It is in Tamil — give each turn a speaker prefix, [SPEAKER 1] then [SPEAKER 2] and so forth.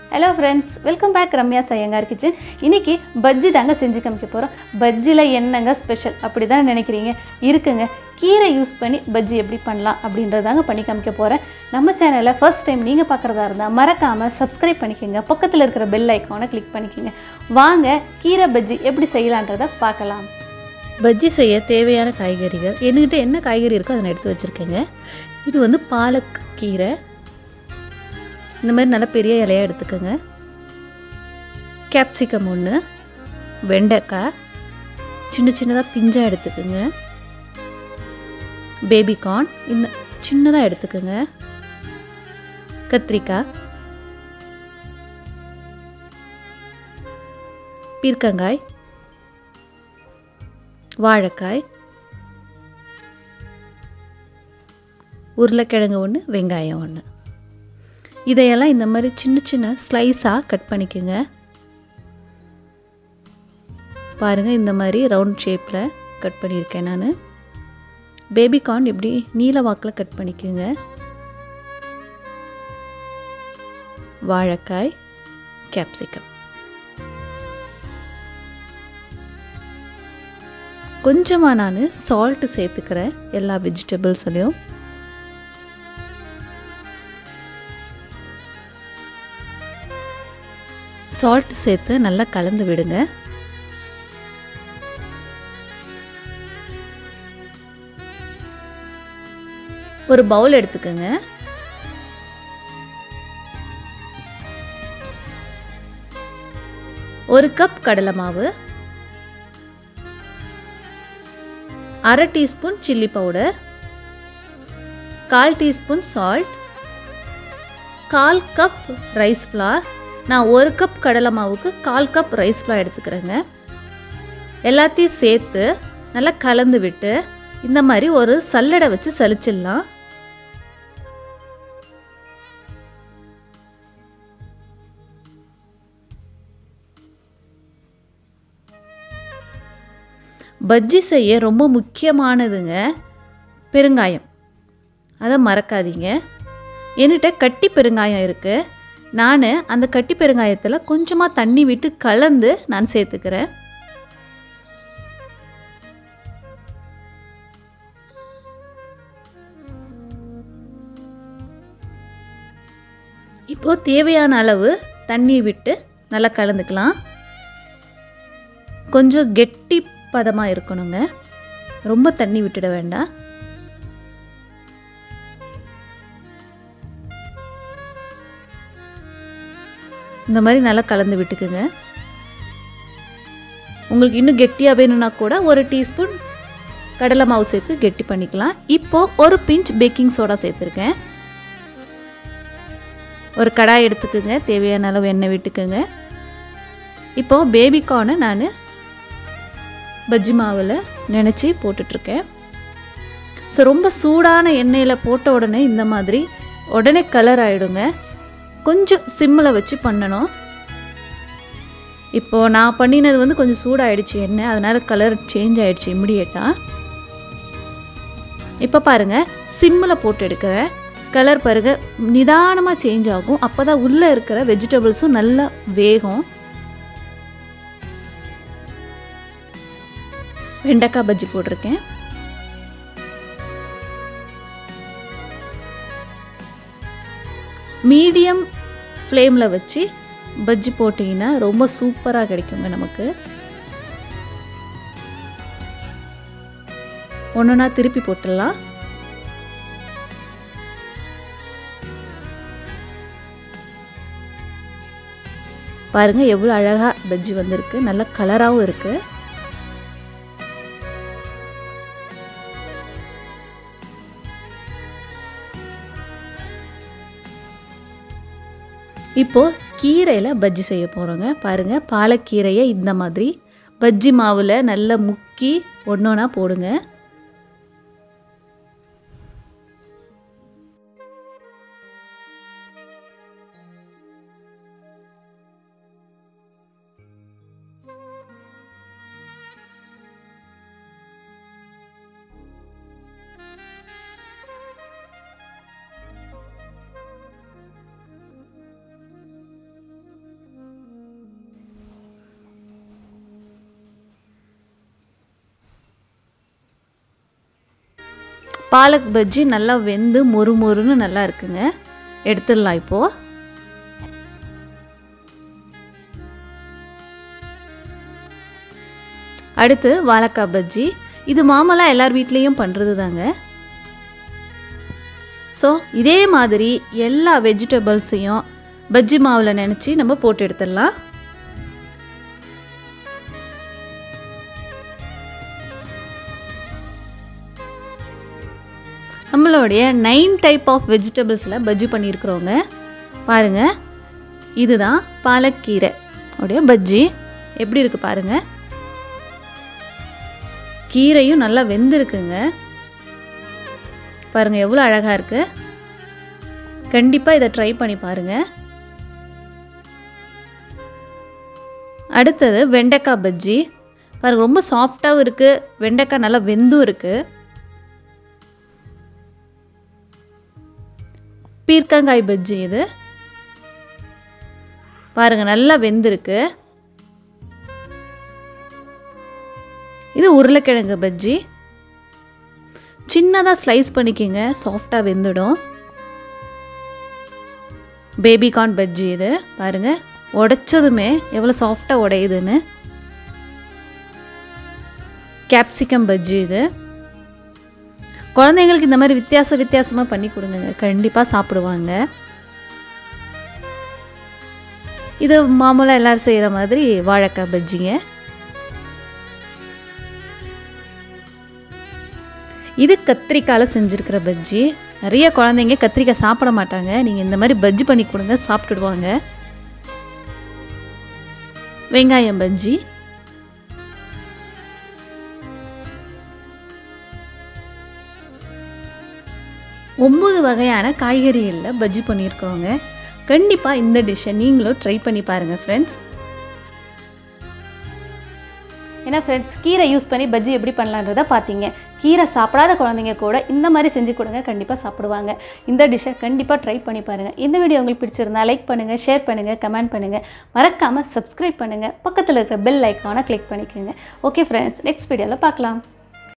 [SPEAKER 1] hello friends welcome back Ramya Saiyangar kitchen இன்னைக்கு பஜ்ஜி தாங்க செஞ்சு காமிக்க போகிறோம் பஜ்ஜியில் என்னங்க ஸ்பெஷல் அப்படி தான் நினைக்கிறீங்க இருக்குங்க கீரை யூஸ் பண்ணி பஜ்ஜி எப்படி பண்ணலாம் அப்படின்றதாங்க பண்ணி காமிக்க போகிறேன் நம்ம சேனலை ஃபர்ஸ்ட் டைம் நீங்கள் பார்க்குறதா இருந்தால் மறக்காமல் சப்ஸ்கிரைப் பண்ணிக்கோங்க பக்கத்தில் இருக்கிற பெல் ஐக்கானை கிளிக் பண்ணிக்கோங்க வாங்க கீரை பஜ்ஜி எப்படி செய்யலான்றதை பார்க்கலாம்
[SPEAKER 2] பஜ்ஜி செய்ய தேவையான காய்கறிகள் என்கிட்ட என்ன காய்கறி இருக்கோ அதை நான் எடுத்து வச்சுருக்கேங்க இது வந்து பாலக் கீரை இந்த மாதிரி நல்ல பெரிய இலையாக எடுத்துக்கோங்க கேப்சிகம் ஒன்று வெண்டைக்காய் சின்ன சின்னதாக பிஞ்சாக எடுத்துக்கோங்க பேபிகார்ன் இந்த சின்னதாக எடுத்துக்கோங்க கத்திரிக்காய் பீர்க்கங்காய் வாழைக்காய் உருளைக்கிழங்கு ஒன்று வெங்காயம் ஒன்று இதையெல்லாம் இந்த மாதிரி சின்ன சின்ன ஸ்லைஸாக கட் பண்ணிக்கோங்க பாருங்கள் இந்த மாதிரி ரவுண்ட் ஷேப்பில் கட் பண்ணியிருக்கேன் நான் பேபிகார்ன் இப்படி நீல வாக்கில் கட் பண்ணிக்கோங்க வாழைக்காய் கேப்சிகம் கொஞ்சமாக நான் சால்ட்டு சேர்த்துக்கிறேன் எல்லா வெஜிடபிள்ஸ்லையும் சால்ட் சேர்த்து நல்லா கலந்து விடுங்க ஒரு பவுல் எடுத்துக்கோங்க ஒரு கப் கடலை மாவு அரை டீஸ்பூன் சில்லி பவுடர் கால் டீஸ்பூன் சால்ட் கால் கப் ரைஸ் ஃப்ளார் நான் ஒரு கப் கடலை மாவுக்கு கால் கப் ரைஸ் ஃப்ளார் எடுத்துக்கிறேங்க எல்லாத்தையும் சேர்த்து நல்லா கலந்து விட்டு இந்த மாதிரி ஒரு சல்லடை வச்சு சலிச்சிடலாம் பஜ்ஜி செய்ய ரொம்ப முக்கியமானதுங்க பெருங்காயம் அதை மறக்காதீங்க என்கிட்ட கட்டி பெருங்காயம் இருக்குது நான் அந்த கட்டி பெருங்காயத்தில் கொஞ்சமாக தண்ணி விட்டு கலந்து நான் சேர்த்துக்கிறேன் இப்போது தேவையான அளவு தண்ணி விட்டு நல்லா கலந்துக்கலாம் கொஞ்சம் கெட்டி பதமாக இருக்கணுங்க ரொம்ப தண்ணி விட்டுட வேண்டாம் இந்த மாதிரி நல்லா கலந்து விட்டுக்குங்க உங்களுக்கு இன்னும் கெட்டியாக வேணும்னா கூட ஒரு டீஸ்பூன் கடலை மாவு சேர்த்து கெட்டி பண்ணிக்கலாம் இப்போது ஒரு பிஞ்ச் பேக்கிங் சோடா சேர்த்துருக்கேன் ஒரு கடாய் எடுத்துக்கோங்க தேவையான அளவு எண்ணெய் விட்டுக்குங்க இப்போது பேபிகார்னை நான் பஜ்ஜி மாவில் நினச்சி போட்டுட்ருக்கேன் ஸோ ரொம்ப சூடான எண்ணெயில் போட்ட உடனே இந்த மாதிரி உடனே கலர் ஆகிடுங்க கொஞ்சம் சிம்மில் வச்சு பண்ணணும் இப்போது நான் பண்ணினது வந்து கொஞ்சம் சூடாகிடுச்சு எண்ணெய் அதனால் கலர் சேஞ்ச் ஆகிடுச்சு இம்மிடியேட்டாக இப்போ பாருங்கள் சிம்மில் போட்டு எடுக்கிறேன் கலர் பாருங்க நிதானமாக சேஞ்ச் ஆகும் அப்போ தான் உள்ளே இருக்கிற வெஜிடபிள்ஸும் நல்லா வேகும் வெண்டைக்காய் பஜ்ஜி போட்டிருக்கேன் மீடியம் ஃப்ளேமில் வச்சு பஜ்ஜி போட்டிங்கன்னா ரொம்ப சூப்பராக கிடைக்குங்க நமக்கு ஒன்றுனா திருப்பி போட்டுடலாம் பாருங்கள் எவ்வளோ அழகாக பஜ்ஜி வந்திருக்கு நல்ல கலராகவும் இருக்குது இப்போது கீரையில் பஜ்ஜி செய்ய போகிறோங்க பாருங்கள் பாலக்கீரையை இந்த மாதிரி பஜ்ஜி மாவில் நல்லா முக்கி ஒன்று ஒன்றா போடுங்க பாலக் பஜ்ஜி நல்லா வெந்து மொறு மொறுன்னு நல்லா இருக்குங்க எடுத்துடலாம் இப்போது அடுத்து வாழைக்காய் பஜ்ஜி இது மாமலாக எல்லார் வீட்லேயும் பண்ணுறது தாங்க ஸோ இதே மாதிரி எல்லா வெஜிடபிள்ஸையும் பஜ்ஜி மாவில் நினச்சி நம்ம போட்டு எடுத்துடலாம் நம்மளுடைய நைன் டைப் ஆஃப் வெஜிடபிள்ஸில் பஜ்ஜி பண்ணியிருக்கிறோங்க பாருங்கள் இதுதான் பாலக்கீரை உடைய பஜ்ஜி எப்படி இருக்குது பாருங்கள் கீரையும் நல்லா வெந்திருக்குங்க பாருங்கள் எவ்வளோ அழகாக இருக்குது கண்டிப்பாக இதை ட்ரை பண்ணி பாருங்கள் அடுத்தது வெண்டைக்காய் பஜ்ஜி பாருங்கள் ரொம்ப சாஃப்டாகவும் இருக்குது வெண்டைக்காய் நல்லா வெந்தும் இருக்குது பீர்க்கங்காய் பஜ்ஜி இது பாருங்கள் நல்லா வெந்திருக்கு இது உருளைக்கிழங்கு பஜ்ஜி சின்னதாக ஸ்லைஸ் பண்ணிக்கோங்க சாஃப்டாக வெந்துடும் பேபிகார்ன் பஜ்ஜி இது பாருங்கள் உடைச்சதுமே எவ்வளோ சாஃப்டாக உடையுதுன்னு கேப்சிகம் பஜ்ஜி இது குழந்தைங்களுக்கு இந்த மாதிரி வித்தியாச வித்தியாசமாக பண்ணி கொடுங்க கண்டிப்பாக சாப்பிடுவாங்க இது மாமூலாக எல்லோரும் செய்கிற மாதிரி வாழைக்காய் பஜ்ஜிங்க இது கத்திரிக்காயில் செஞ்சுருக்கிற பஜ்ஜி நிறைய குழந்தைங்க கத்திரிக்காய் சாப்பிட மாட்டாங்க நீங்கள் இந்த மாதிரி பஜ்ஜி பண்ணி கொடுங்க சாப்பிட்டுடுவாங்க வெங்காயம் பஜ்ஜி ஒம்பது வகையான காய்கறிகளில் பஜ்ஜி பண்ணியிருக்கிறோங்க கண்டிப்பாக இந்த டிஷ்ஷை நீங்களும் ட்ரை பண்ணி பாருங்கள் ஃப்ரெண்ட்ஸ்
[SPEAKER 1] ஏன்னா ஃப்ரெண்ட்ஸ் கீரை யூஸ் பண்ணி பஜ்ஜி எப்படி பண்ணலான்றதை பார்த்தீங்க கீரை சாப்பிடாத குழந்தைங்க கூட இந்த மாதிரி செஞ்சு கொடுங்க கண்டிப்பாக சாப்பிடுவாங்க இந்த டிஷ்ஷை கண்டிப்பாக ட்ரை பண்ணி பாருங்கள் இந்த வீடியோ உங்களுக்கு பிடிச்சிருந்தா லைக் பண்ணுங்கள் ஷேர் பண்ணுங்கள் கமெண்ட் பண்ணுங்கள் மறக்காமல் சப்ஸ்கிரைப் பண்ணுங்கள் பக்கத்தில் இருக்கிற பெல் ஐக்கானை கிளிக் பண்ணிக்கோங்க ஓகே ஃப்ரெண்ட்ஸ் நெக்ஸ்ட் வீடியோவில் பார்க்கலாம்